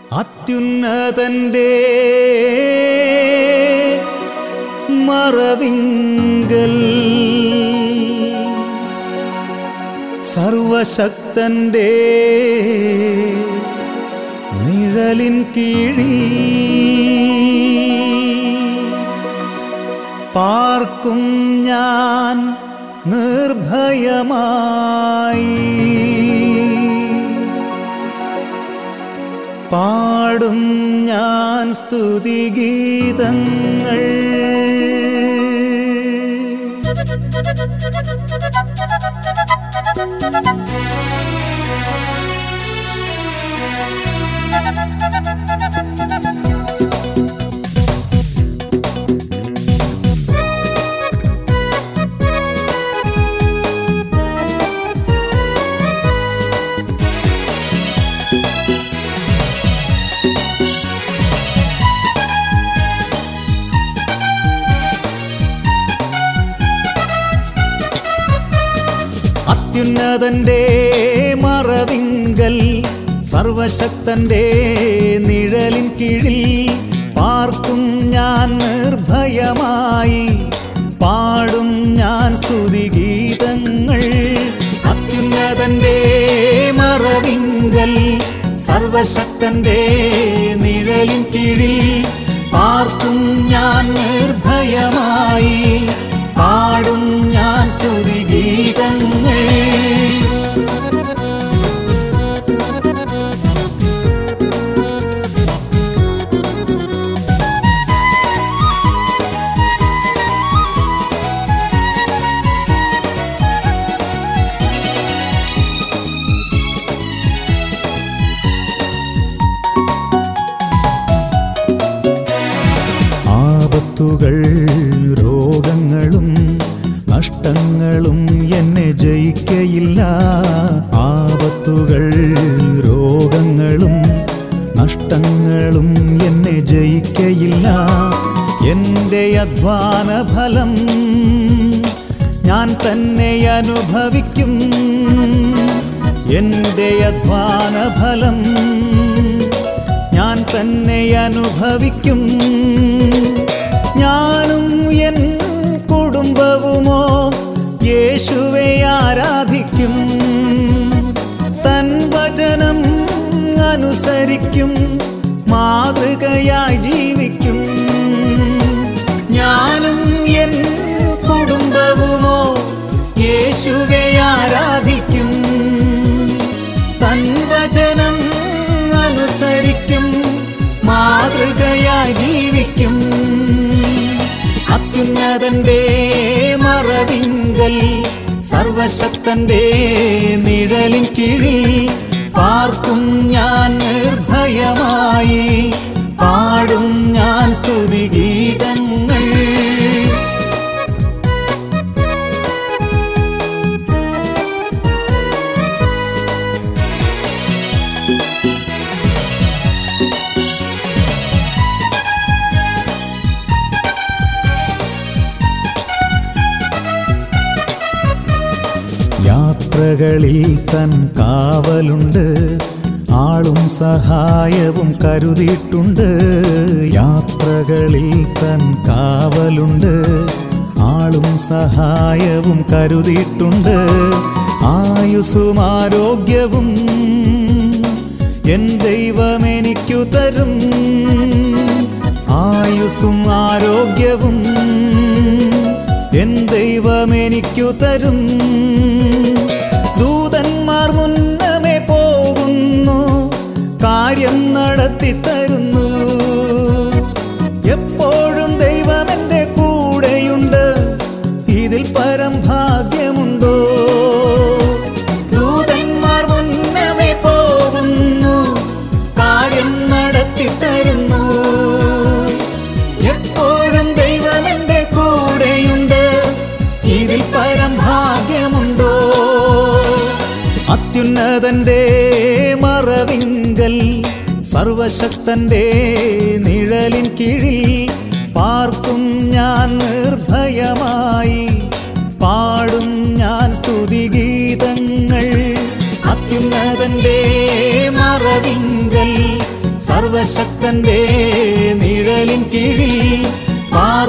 അത്യുന്നതന്റെ മറവിങ്കൽ സർവശക്തന്റെ നിഴലിൻ കീഴിൽ പാർക്കും ഞാൻ നിർഭയമായി പാടും ഞാൻ സ്തുതിഗീതങ്ങൾ അത്യുന്നതന്റെ മറവിങ്കൽ സർവശക്തന്റെ നിഴലിൻ കീഴിൽ പാർക്കും ഞാൻ നിർഭയമായി പാടും ഞാൻ സ്തുതിഗീതങ്ങൾ അത്യുന്നതന്റെ മറവിങ്കൽ സർവശക്തന്റെ നിഴലിൻ കീഴിൽ പാർക്കും ഞാൻ നിർഭയമായി പാടും ഞാൻ സ്തുതിഗീതങ്ങൾ ആപത്തുകൾ രോഗങ്ങളും നഷ്ടങ്ങളും എന്നെ ജയിക്കയില്ല ആപത്തുകൾ രോഗങ്ങളും നഷ്ടങ്ങളും എന്നെ ജയിക്കയില്ല എൻ്റെ അധ്വാന ഫലം ഞാൻ തന്നെ അനുഭവിക്കും എൻ്റെ അധ്വാന ഫലം ഞാൻ തന്നെ അനുഭവിക്കും ഞാനും എൻ കുടുംബവുമോ യേശുവെ ആരാധിക്കും തൻ വചനം അനുസരിക്കും മാതൃകയായി ജീവിക്കും ഞാനും എൻ കുടുംബവുമോ യേശുവെ ആരാധിക്കും തൻ വചനം അനുസരിക്കും മാതൃകയായി ജീവിക്കും അത്യുന്നതന്റെ മറവിങ്കൽ സർവശക്തന്റെ നിഴലിൻ കീഴിൽ പാർക്കും ഞാൻ നിർഭയമായി പാടും ഞാൻ സ്തുതിഗീതങ്ങൾ യാത്രകളിൽ തൻ കാവലുണ്ട് ആളും സഹായവും കരുതിയിട്ടുണ്ട് യാത്രകളിൽ തൻ കാവലുണ്ട് ആളും സഹായവും കരുതിയിട്ടുണ്ട് ആയുസ്സും ആരോഗ്യവും എൻ ദൈവം എനിക്കു തരും ആയുസ്സും ആരോഗ്യവും എൻ ദൈവം എനിക്കു തരും ദൂതന്മാർ മുന്നമേ പോകുന്നു കാര്യം നടത്തി തരുന്നു എപ്പോഴും ദൈവം എൻ്റെ കൂടെയുണ്ട് ഇതിൽ പരം ഭാഗ്യമുണ്ടോ ദൂതന്മാർ മുന്നമേ പോകുന്നു കാര്യം നടത്തി തരുന്നു എപ്പോഴും ദൈവം എൻ്റെ കൂടെയുണ്ട് ഇതിൽ പരം ഭാഗ്യമുണ്ടോ അത്യുന്നതന്റെ മറവിങ്കൽ സർവശക്തന്റെ നിഴലിൻ കീഴിൽ പാർക്കും ഞാൻ നിർഭയമായി പാടും ഞാൻ സ്തുതിഗീതങ്ങൾ അത്യുന്നതന്റെ മറവിങ്കൽ സർവശക്തന്റെ നിഴലിൻ കീഴിൽ പാർക്കും